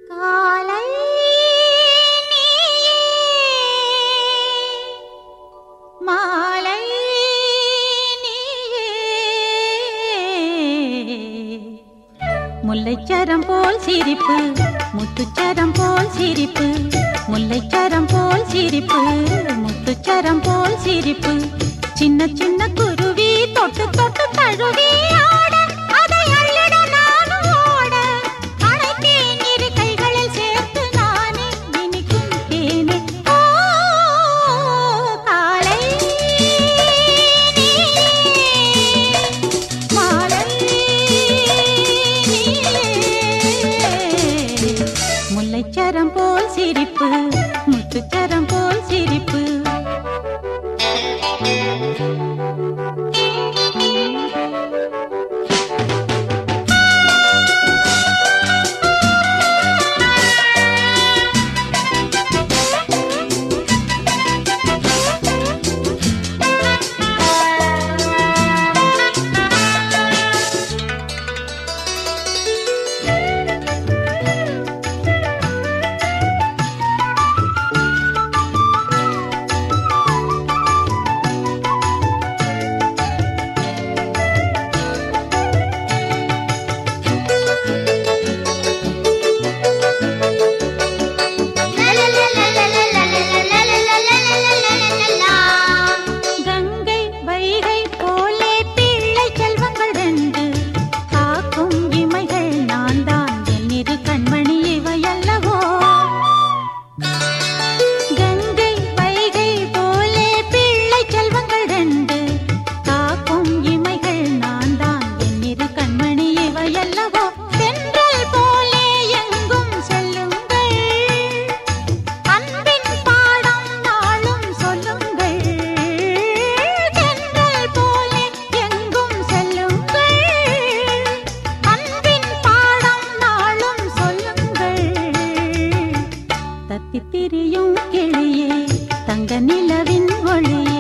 காலை நீயே மாலை நீயே முல்லைச்சரம் போல் சிரிப்பு முத்துச்சரம் போல் சிரிப்பு முல்லைச்சரம் போல் சிரிப்பு முத்துச்சரம் போல் சிரிப்பு சின்ன சின்ன குருவி தொட்டு தொட்டு தழுவி ஆட அதை அள்ளிட நானும் ஓட அணைத்தேன் இரு கைகளில் சேர்த்து நானே இனிக்கும் தேனே ஓ காலை நீயே மாலை நீயே முல்லைச்சரம் போல் சிரிப்பு முத்துச்சரம் போல் சிரிப்பு கங்கை வைகை போலே பிள்ளை செல்வங்கள் ரெண்டு காக்கும் இமைகள் நான் தான் என் இரு கண்மணி இவையல்லவோ கங்கை வைகை போலே பிள்ளை செல்வங்கள் ரெண்டு காக்கும் இமைகள் நான் தான் என் இரு கண்மணி இவையல்லவோ தென்றல் போலே எங்கும் செல்லுங்கள் அன்பின் பாடம் நாளும் சொல்லுங்கள் தென்றல் போலே எங்கும் செல்லுங்கள் அன்பின் பாடம் நாளும் சொல்லுங்கள் தத்தித் திரியும் கிளியே தங்க நிலவின் ஒளியே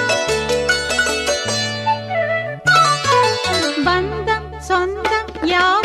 பந்தம் சொந்தம் யா